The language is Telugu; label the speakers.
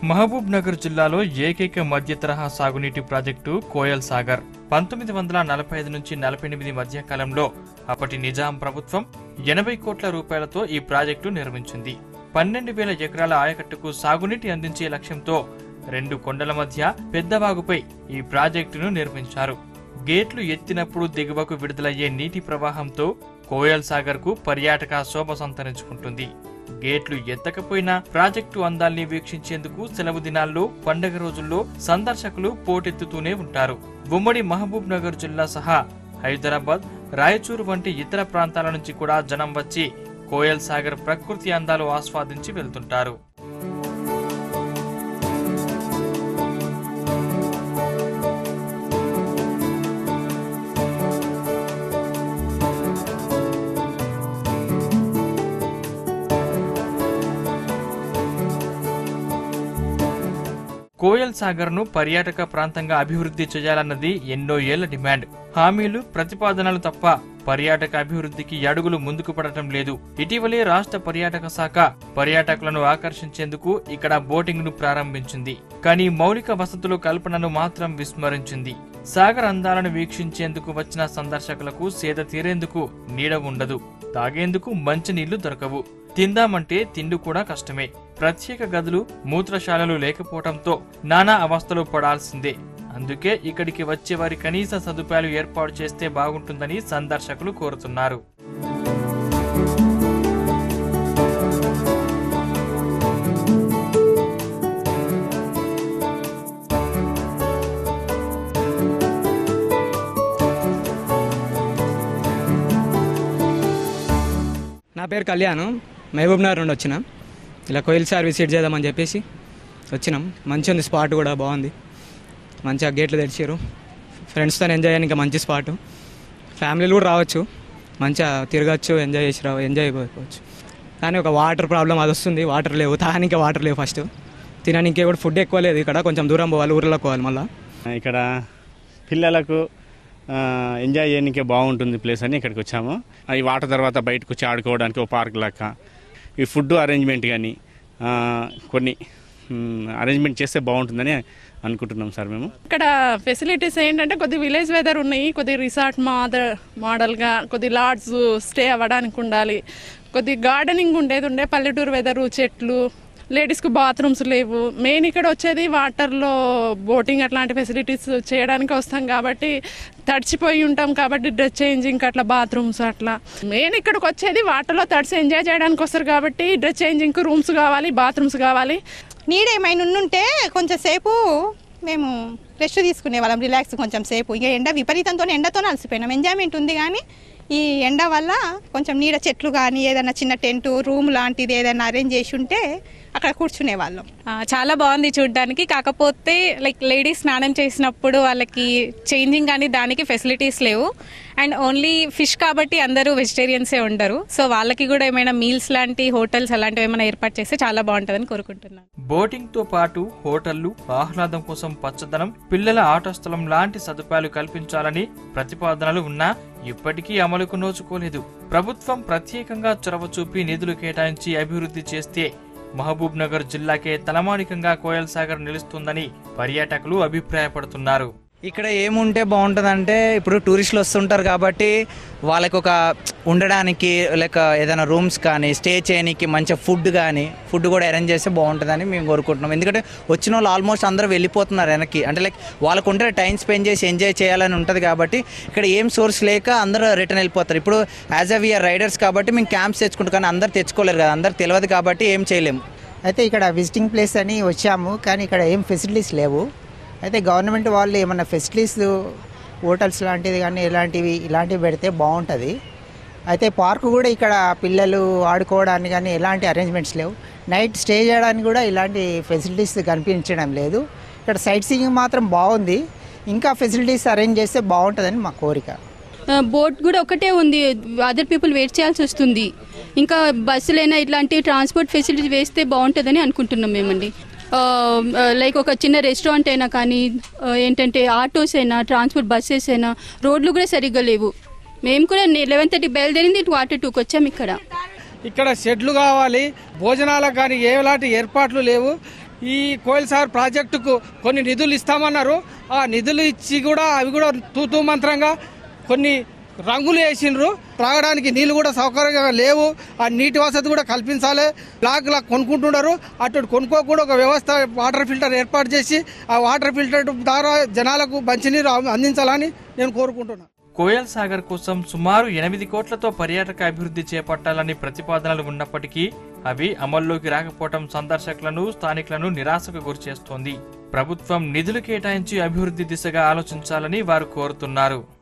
Speaker 1: మహబూబ్ నగర్ జిల్లాలో ఏకైక మధ్య తరహా సాగునీటి ప్రాజెక్టు కోయల్ సాగర్ పంతొమ్మిది వందల నలభై ఐదు నుంచి నలభై ఎనిమిది మధ్య కాలంలో అప్పటి నిజాం ప్రభుత్వం ఎనభై కోట్ల రూపాయలతో ఈ ప్రాజెక్టు నిర్మించింది పన్నెండు వేల ఎకరాల ఆయకట్టుకు సాగునీటి అందించే లక్ష్యంతో రెండు కొండల మధ్య పెద్దవాగుపై ఈ ప్రాజెక్టును నిర్మించారు గేట్లు ఎత్తినప్పుడు దిగువకు విడుదలయ్యే నీటి ప్రవాహంతో కోయల్ సాగర్ కు పర్యాటక శోభ సంతరించుకుంటుంది గేట్లు ఎత్తకపోయినా ప్రాజెక్టు అందాల్ని వీక్షించేందుకు సెలవు దినాల్లో పండగ రోజుల్లో సందర్శకులు పోటెత్తుతూనే ఉంటారు ఉమ్మడి మహబూబ్ నగర్ జిల్లా సహా హైదరాబాద్ రాయచూరు వంటి ఇతర ప్రాంతాల నుంచి కూడా జనం వచ్చి కోయల్ సాగర్ ప్రకృతి అందాలు ఆస్వాదించి వెళ్తుంటారు కోయల్ సాగర్ ను పర్యాటక ప్రాంతంగా అభివృద్ధి చేయాలన్నది ఎన్నో ఏళ్ల డిమాండ్ హామీలు ప్రతిపాదనలు తప్ప పర్యాటక అభివృద్ధికి అడుగులు ముందుకు పడటం లేదు ఇటీవలే రాష్ట్ర పర్యాటక శాఖ పర్యాటకులను ఆకర్షించేందుకు ఇక్కడ బోటింగ్ ను ప్రారంభించింది కానీ మౌలిక వసతుల కల్పనను మాత్రం విస్మరించింది సాగర్ అందాలను వీక్షించేందుకు వచ్చిన సందర్శకులకు సేద తీరేందుకు నీడ ఉండదు తాగేందుకు మంచినీళ్లు దొరకవు తిందామంటే తిండి కూడా కష్టమే ప్రత్యేక గదులు మూత్రశాలలు లేకపోవడంతో నానా అవస్థలు పడాల్సిందే అందుకే ఇక్కడికి వచ్చే వారి కనీస సదుపాయాలు ఏర్పాటు చేస్తే బాగుంటుందని సందర్శకులు కోరుతున్నారు
Speaker 2: నా పేరు కళ్యాణ్ మహబూబ్ నగర్ నుండి వచ్చిన ఇలా కోయిల్ సార్ విజిట్ చేద్దామని చెప్పేసి వచ్చినాం మంచి ఉంది స్పాట్ కూడా బాగుంది మంచిగా గేట్లు తెరిచారు ఫ్రెండ్స్తో ఎంజాయ్ చేయడానికి ఇంకా మంచి స్పాట్ ఫ్యామిలీలు కూడా రావచ్చు మంచిగా తిరగచ్చు ఎంజాయ్ చేసి రావు ఎంజాయ్ అయిపోవచ్చు కానీ ఒక వాటర్ ప్రాబ్లం అది వస్తుంది వాటర్ లేవు తాగడానికి వాటర్ లేవు ఫస్ట్ తినడానికి కూడా ఫుడ్ ఎక్కువ లేదు ఇక్కడ కొంచెం దూరం పోవాలి ఊర్లోకి పోవాలి మళ్ళీ
Speaker 3: ఇక్కడ పిల్లలకు ఆ, ఎంజాయ్ చేయడానికి బాగుంటుంది ప్లేస్ అని ఇక్కడికి వచ్చాము ఈ వాటర్ తర్వాత బయటకు వచ్చి ఆడుకోవడానికి ఒక పార్క్ లెక్క ఈ ఫుడ్ అరేంజ్మెంట్ కానీ ఆ, కొన్ని మ్, అరేంజ్మెంట్ చేస్తే బాగుంటుందని అనుకుంటున్నాం సార్ మేము
Speaker 4: ఇక్కడ ఫెసిలిటీస్ ఏంటంటే కొద్ది విలేజ్ వెదర్ ఉన్నాయి కొద్ది రిసార్ట్ మాదర్ మోడల్గా కొద్ది లాడ్స్ స్టే అవ్వడానికి ఉండాలి కొద్ది గార్డెనింగ్ ఉండేది ఉండే పల్లెటూరు వెదరు చెట్లు లేడీస్కి బాత్రూమ్స్ లేవు మెయిన్ ఇక్కడ వచ్చేది వాటర్లో బోటింగ్ అట్లాంటి ఫెసిలిటీస్ చేయడానికి వస్తాం కాబట్టి తడిచిపోయి ఉంటాం కాబట్టి డ్రెస్ చేంజింగ్ అట్లా బాత్రూమ్స్ అట్లా మెయిన్ ఇక్కడికి వచ్చేది వాటర్లో తడిచి ఎంజాయ్ చేయడానికి వస్తారు కాబట్టి డ్రెస్ చేంజింగ్ రూమ్స్ కావాలి బాత్రూమ్స్ కావాలి
Speaker 5: నీడ ఏమైనా ఉంటే కొంచెం సేపు మేము రెస్ట్ తీసుకునే వాళ్ళం రిలాక్స్ కొంచెం సేపు ఇక ఎండ విపరీతంతో ఎండతో అలసిపోయినాం ఎంజాయ్మెంట్ ఉంది కానీ ఈ ఎండ వల్ల కొంచెం నీడ చెట్లు కానీ ఏదైనా చిన్న టెంట్ రూమ్ లాంటిది ఏదైనా అరేంజ్ చేసి ఉంటే అక్కడ కూర్చునే వాళ్ళం
Speaker 6: ఆ, చాలా బాగుంది చూడడానికి కాకపోతే లైక్ లేడీస్ స్నానం చేసినప్పుడు వాళ్ళకి చేంజింగ్ కానీ దానికి ఫెసిలిటీస్ లేవు అండ్ ఓన్లీ ఫిష్ కాబట్టి అందరూ వెజిటేరియన్సే ఉండరు సో వాళ్ళకి కూడా ఏమైనా మీల్స్ లాంటి హోటల్స్ అలాంటివి ఏమైనా ఏర్పాటు చేస్తే చాలా బాగుంటుందని కోరుకుంటున్నాను
Speaker 1: బోటింగ్ తో పాటు హోటళ్లు ఆహ్లాదం కోసం పచ్చదనం పిల్లల ఆట స్థలం లాంటి సదుపాయాలు కల్పించాలని ప్రతిపాదనలు ఉన్నా ఇప్పటికీ అమలుకు నోచుకోలేదు ప్రభుత్వం ప్రత్యేకంగా చొరవ చూపి నిధులు కేటాయించి అభివృద్ధి చేస్తే మహబూబ్ నగర్ జిల్లాకే తలమానికంగా కోయల్ సాగర్ నిలుస్తుందని పర్యాటకులు అభిప్రాయపడుతున్నారు
Speaker 7: ఇక్కడ ఏముంటే బాగుంటుందంటే ఇప్పుడు టూరిస్టులు వస్తుంటారు కాబట్టి వాళ్ళకి ఒక ఉండడానికి లైక్ ఏదైనా రూమ్స్ కానీ స్టే చేయడానికి మంచి ఫుడ్ కానీ ఫుడ్ కూడా అరేంజ్ చేస్తే బాగుంటుందని మేము కోరుకుంటున్నాం ఎందుకంటే వచ్చిన వాళ్ళు ఆల్మోస్ట్ అందరూ వెళ్ళిపోతున్నారు వెనక్కి అంటే లైక్ వాళ్ళకు ఉంటే టైం స్పెండ్ చేసి ఎంజాయ్ చేయాలని ఉంటుంది కాబట్టి ఇక్కడ ఏం సోర్స్ లేక అందరూ రిటర్న్ వెళ్ళిపోతారు ఇప్పుడు యాజ్ అ వీఆర్ రైడర్స్ కాబట్టి మేము క్యాంప్స్ తెచ్చుకుంటాం కానీ అందరు తెచ్చుకోలేరు కదా అందరు తెలియదు కాబట్టి ఏం చేయలేము
Speaker 8: అయితే ఇక్కడ విజిటింగ్ ప్లేస్ అని వచ్చాము కానీ ఇక్కడ ఏం ఫెసిలిటీస్ లేవు అయితే గవర్నమెంట్ వాళ్ళు ఏమన్నా ఫెసిలిటీస్ హోటల్స్ లాంటిది కానీ ఇలాంటివి ఇలాంటివి పెడితే బాగుంటుంది అయితే పార్క్ కూడా ఇక్కడ పిల్లలు ఆడుకోవడానికి కానీ ఎలాంటి అరేంజ్మెంట్స్ లేవు నైట్ స్టే చేయడానికి కూడా ఇలాంటి ఫెసిలిటీస్ కనిపించడం లేదు ఇక్కడ సైట్ సీయింగ్ మాత్రం బాగుంది ఇంకా ఫెసిలిటీస్ అరేంజ్ చేస్తే బాగుంటుందని మా కోరిక
Speaker 9: ఆ, బోట్ కూడా ఒకటే ఉంది అదర్ పీపుల్ వెయిట్ చేయాల్సి వస్తుంది ఇంకా బస్సులైనా ఇట్లాంటి ట్రాన్స్పోర్ట్ ఫెసిలిటీ వేస్తే బాగుంటుందని అనుకుంటున్నాం మేమండి ఆ, ఆ, లైక్ ఒక చిన్న రెస్టారెంట్ అయినా కానీ ఆ, ఏంటంటే ఆటోస్ అయినా ట్రాన్స్పోర్ట్ బస్సెస్ అయినా రోడ్లు కూడా సరిగ్గా లేవు మేము కూడా లెవెన్ థర్టీ బయలుదేరింది క్వార్టర్ టూకి వచ్చాము ఇక్కడ
Speaker 10: ఇక్కడ షెడ్లు కావాలి భోజనాలకు కానీ ఎలాంటి ఏర్పాట్లు లేవు ఈ కోయిల్ సార్ ప్రాజెక్టుకు కొన్ని నిధులు ఇస్తామన్నారు ఆ నిధులు ఇచ్చి కూడా అవి కూడా తూతూ మంత్రంగా కొన్ని రంగులు వేసిండ్రు త్రాగడానికి నీళ్లు కూడా సౌకర్యంగా లేవు ఆ నీటి వసతి కూడా కల్పించాలి బ్లాక్ లా కొనుక్కుంటున్నారు అటు కొనుక్కోకుండా ఒక వ్యవస్థ వాటర్ ఫిల్టర్ ఏర్పాటు చేసి ఆ వాటర్ ఫిల్టర్ ద్వారా జనాలకు మంచినీరు అందించాలని నేను కోరుకుంటున్నాను
Speaker 1: కోయల్ సాగర్ కోసం సుమారు ఎనిమిది కోట్లతో పర్యాటక అభివృద్ధి చేపట్టాలని ప్రతిపాదనలు ఉన్నప్పటికీ అవి అమల్లోకి రాకపోవటం సందర్శకులను స్థానికులను నిరాశకు గురిచేస్తోంది ప్రభుత్వం నిధులు కేటాయించి అభివృద్ధి దిశగా ఆలోచించాలని వారు కోరుతున్నారు